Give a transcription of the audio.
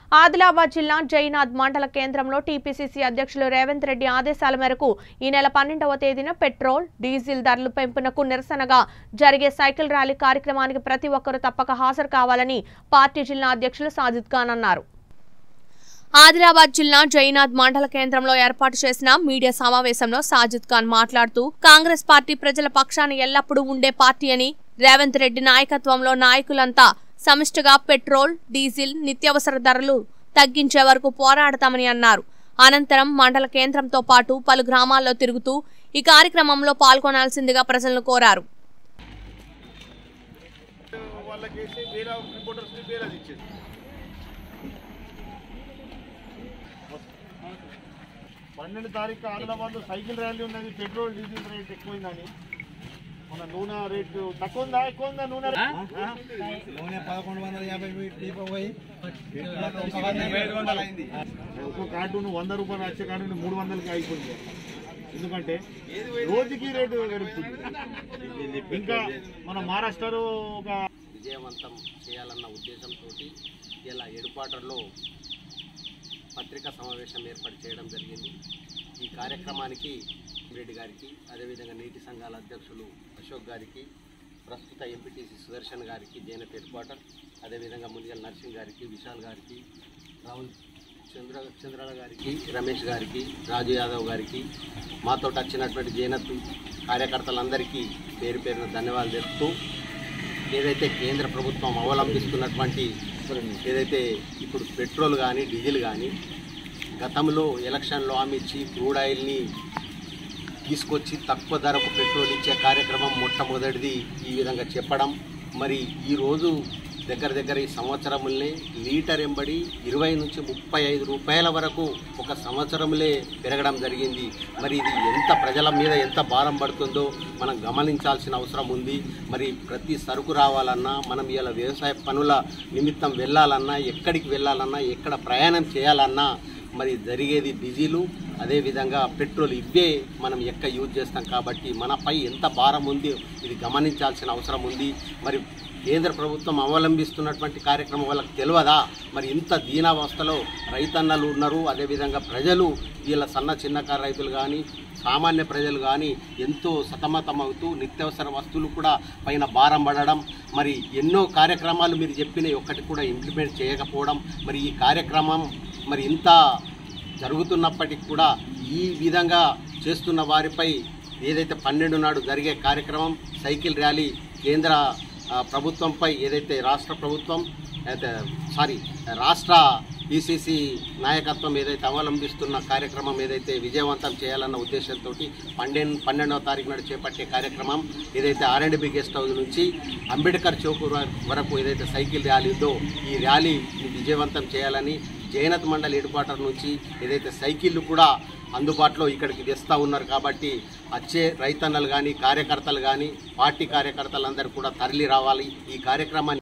ఆదిలాబాద్ జిల్లా జైనాథ్ మండల కేంద్రంలో టీపీసీసీ అధ్యక్షులు రేవంత్ రెడ్డి ఆదేశాల మేరకు ఈ నెల పన్నెండవ తేదీన పెట్రోల్ డీజిల్ ధరల పెంపునకు నిరసనగా జరిగే సైకిల్ ర్యాలీ కార్యక్రమానికి ప్రతి ఒక్కరూ తప్పక హాజరు కావాలని పార్టీ జిల్లా అధ్యక్షులు సాజిద్ ఖాన్ అన్నారు ఆదిలాబాద్ జిల్లా జైనాథ్ మండల కేంద్రంలో ఏర్పాటు చేసిన మీడియా సమావేశంలో సాజిద్ ఖాన్ మాట్లాడుతూ కాంగ్రెస్ పార్టీ ప్రజల పక్షాన ఎల్లప్పుడూ ఉండే పార్టీ అని రేవంత్ రెడ్డి నాయకత్వంలో నాయకులంతా సమిష్టిగా పెట్రోల్ డీజిల్ నిత్యావసర ధరలు తగ్గించే వరకు పోరాడతామని అన్నారు అనంతరం మండల కేంద్రంతో పాటు పలు గ్రామాల్లో తిరుగుతూ ఈ కార్యక్రమంలో పాల్గొనాల్సిందిగా ప్రజలను కోరారు వాళ్ళకేసి వేరే రిపోర్టర్స్ని వేరే ఇచ్చేది పన్నెండు తారీఖు ఆదిలాబాద్లో సైకిల్ ర్యాలీ ఉన్నది పెట్రోల్ డీజిల్ రేట్ ఎక్కువైందని మన నూనె రేటు తక్కువ ఉందా ఎక్కువ ఉందా నూనె రేటు? ఆ? నూనె పదకొండు వందల యాభై దీపం పోయి ఒక్కో కార్టూన్ వంద రూపాయలు వచ్చే కార్టూన్ మూడు వందలకి అయిపోయింది ఎందుకంటే రోజుకి రేటు పెరుగుతుంది ఇంకా మన మహారాష్ట్రలో ఒక విజయవంతం చేయాలన్న ఉద్దేశంతో ఇలా ఎడుపాటర్లో పత్రికా సమావేశం ఏర్పాటు చేయడం జరిగింది ఈ కార్యక్రమానికి రెడ్డి గారికి అదేవిధంగా నీటి సంఘాల అధ్యక్షులు అశోక్ గారికి ప్రస్తుత ఎంపీటీసీ సుదర్శన్ గారికి జైనత్ హెడ్ క్వార్టర్ అదేవిధంగా మునిగల్ నర్సింగ్ గారికి విశాల్ గారికి రాహుల్ చంద్ర చంద్రాల గారికి రమేష్ గారికి రాజు యాదవ్ గారికి మాతో వచ్చినటువంటి జైనత్ కార్యకర్తలందరికీ పేరు పేరున ధన్యవాదాలు తెలుపుతూ ఏదైతే కేంద్ర ప్రభుత్వం అవలంబిస్తున్నటువంటి ఏదైతే ఇప్పుడు పెట్రోల్ కానీ డీజిల్ కానీ గతంలో ఎలక్షన్లో హామీ ఇచ్చి క్రూడ్ ఆయిల్ని తీసుకొచ్చి తక్కువ ధరకు పెట్రోల్ ఇచ్చే కార్యక్రమం మొట్టమొదటిది ఈ విధంగా చెప్పడం మరి ఈరోజు దగ్గర దగ్గర ఈ సంవత్సరములనే లీటర్ ఎంబడి ఇరవై నుంచి ముప్పై ఐదు రూపాయల వరకు ఒక సంవత్సరంలో పెరగడం జరిగింది మరి ఇది ఎంత ప్రజల మీద ఎంత భారం పడుతుందో మనం గమనించాల్సిన అవసరం ఉంది మరి ప్రతి సరుకు రావాలన్నా మనం ఇలా వ్యవసాయ పనుల నిమిత్తం వెళ్ళాలన్నా ఎక్కడికి వెళ్ళాలన్నా ఎక్కడ ప్రయాణం చేయాలన్నా మరి జరిగేది డీజిలు అదేవిధంగా పెట్రోల్ ఇవే మనం ఎక్క యూజ్ చేస్తాం కాబట్టి మనపై ఎంత భారం ఉంది ఇది గమనించాల్సిన అవసరం ఉంది మరి కేంద్ర ప్రభుత్వం అవలంబిస్తున్నటువంటి కార్యక్రమం వాళ్ళకి తెలియదా మరి ఇంత దీనావస్థలో రైతన్నలు ఉన్నారు అదేవిధంగా ప్రజలు వీళ్ళ సన్న చిన్నకారు రైతులు కానీ సామాన్య ప్రజలు కానీ ఎంతో సతమతమవుతూ నిత్యావసర వస్తువులు కూడా పైన భారం పడడం మరి ఎన్నో కార్యక్రమాలు మీరు చెప్పిన ఒక్కటి కూడా ఇంప్లిమెంట్ చేయకపోవడం మరి ఈ కార్యక్రమం మరి ఇంత జరుగుతున్నప్పటికి కూడా ఈ విధంగా చేస్తున్న వారిపై ఏదైతే పన్నెండు నాడు జరిగే కార్యక్రమం సైకిల్ ర్యాలీ కేంద్ర ఆ, ప్రభుత్వంపై ఏదైతే రాష్ట్ర ప్రభుత్వం అయితే సారీ రాష్ట్ర పిసిసి నాయకత్వం ఏదైతే అవలంబిస్తున్న కార్యక్రమం ఏదైతే విజయవంతం చేయాలన్న ఉద్దేశంతో పన్నెండు పన్నెండవ తారీఖు నాడు చేపట్టే కార్యక్రమం ఏదైతే ఆర్ఎండ్బి గెస్ట్ హౌస్ నుంచి అంబేద్కర్ చౌక్ వ- వరకు ఏదైతే సైకిల్ ర్యాలీ ఉందో ఈ ర్యాలీ విజయవంతం చేయాలని జైనత్ మండల్ హెడ్ క్వార్టర్ నుంచి ఏదైతే సైకిళ్ళు కూడా అందుబాటులో ఇక్కడికి తెస్తూ ఉన్నారు కాబట్టి వచ్చే రైతన్నలు కానీ కార్యకర్తలు కానీ పార్టీ కార్యకర్తలందరూ కూడా తరలి రావాలి ఈ కార్యక్రమాన్ని